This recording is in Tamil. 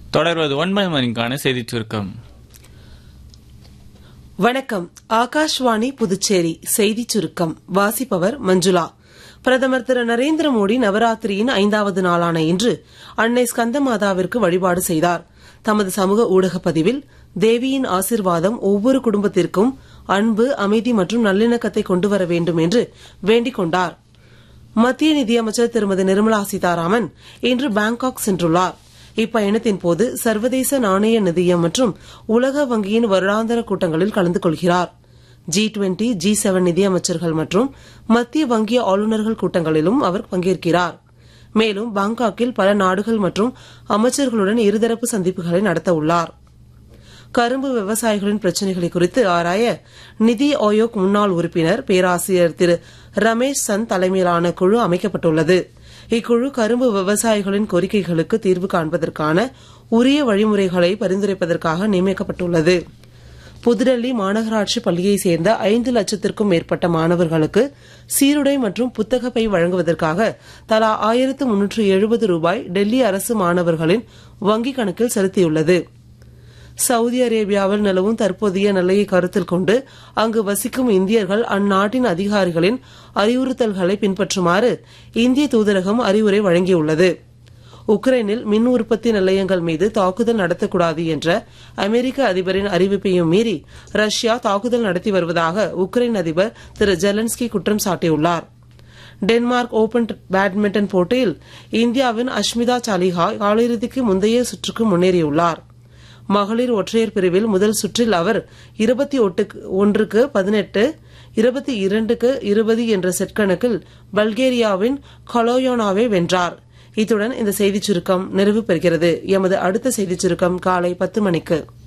தொடர்வது ஒன்பது மணிக்கான செய்திச் சுருக்கம் வணக்கம் ஆகாஷ்வாணி புதுச்சேரி செய்திச் சுருக்கம் வாசிப்பவர் மஞ்சுளா பிரதமர் திரு நரேந்திர மோடி நவராத்திரியின் ஐந்தாவது நாளான இன்று அன்னை ஸ்கந்தமாதாவிற்கு வழிபாடு செய்தார் தமது சமூக ஊடக பதிவில் தேவியின் ஆசிர்வாதம் ஒவ்வொரு குடும்பத்திற்கும் அன்பு அமைதி மற்றும் நல்லிணக்கத்தை கொண்டுவர வேண்டும் என்று வேண்டிக் கொண்டார் மத்திய நிதியமைச்சர் திருமதி நிர்மலா சீதாராமன் இன்று பாங்காக் சென்றுள்ளார் இப்பயணத்தின் போது சர்வதேச நாணய நிதியம் மற்றும் உலக வங்கியின் வருடாந்திர கூட்டங்களில் கலந்து கொள்கிறார் ஜி டுவெண்டி ஜி செவன் நிதியமைச்சர்கள் மற்றும் மத்திய வங்கி ஆளுநர்கள் கூட்டங்களிலும் அவர் பங்கேற்கிறார் மேலும் பாங்காக்கில் பல நாடுகள் மற்றும் அமைச்சர்களுடன் இருதரப்பு சந்திப்புகளை நடத்த உள்ளார் கரும்பு விவசாயிகளின் பிரச்சினைகளை குறித்து ஆராய நிதி ஆயோக் முன்னாள் உறுப்பினர் பேராசிரியர் திரு ரமேஷ் சந்த் தலைமையிலான குழு அமைக்கப்பட்டுள்ளது இக்குழு கரும்பு விவசாயிகளின் கோரிக்கைகளுக்கு தீர்வு காண்பதற்கான உரிய வழிமுறைகளை பரிந்துரைப்பதற்காக நியமிக்கப்பட்டுள்ளது புதுடெல்லி மாநகராட்சி பள்ளியைச் சேர்ந்த ஐந்து லட்சத்திற்கும் மேற்பட்ட மாணவர்களுக்கு சீருடை மற்றும் புத்தக பை வழங்குவதற்காக தலா ஆயிரத்து முன்னூற்று எழுபது ரூபாய் டெல்லி அரசு மாணவர்களின் வங்கிக் கணக்கில் செலுத்தியுள்ளது சவுதி அரேபியாவில் நிலவும் தற்போதைய நிலையை கருத்தில் கொண்டு அங்கு வசிக்கும் இந்தியர்கள் அந்நாட்டின் அதிகாரிகளின் அறிவுறுத்தல்களை பின்பற்றுமாறு இந்திய தூதரகம் அறிவுரை வழங்கியுள்ளது உக்ரைனில் மின் உற்பத்தி நிலையங்கள் மீது தாக்குதல் நடத்தக்கூடாது என்ற அமெரிக்க அதிபரின் அறிவிப்பையும் மீறி ரஷ்யா தாக்குதல் நடத்தி வருவதாக உக்ரைன் அதிபர் திரு ஜெலன்ஸ்கி குற்றம் சாட்டியுள்ளார் டென்மார்க் ஓபன் பேட்மிண்டன் போட்டியில் இந்தியாவின் அஷ்மிதா சாலிஹா காலிறுதிக்கு முந்தைய சுற்றுக்கு முன்னேறியுள்ளார் மகளிர் ஒற்றையர் பிரிவில் முதல் சுற்றில் அவர் இருபத்தி ஒன்றுக்கு பதினெட்டு இருபத்தி இரண்டுக்கு இருபது என்ற செட் கணக்கில் பல்கேரியாவின் கொலோயோனாவை வென்றார் இத்துடன் இந்த செய்திச் சுருக்கம் நிறைவு பெறுகிறது எமது அடுத்த செய்திச் சுருக்கம் காலை பத்து மணிக்கு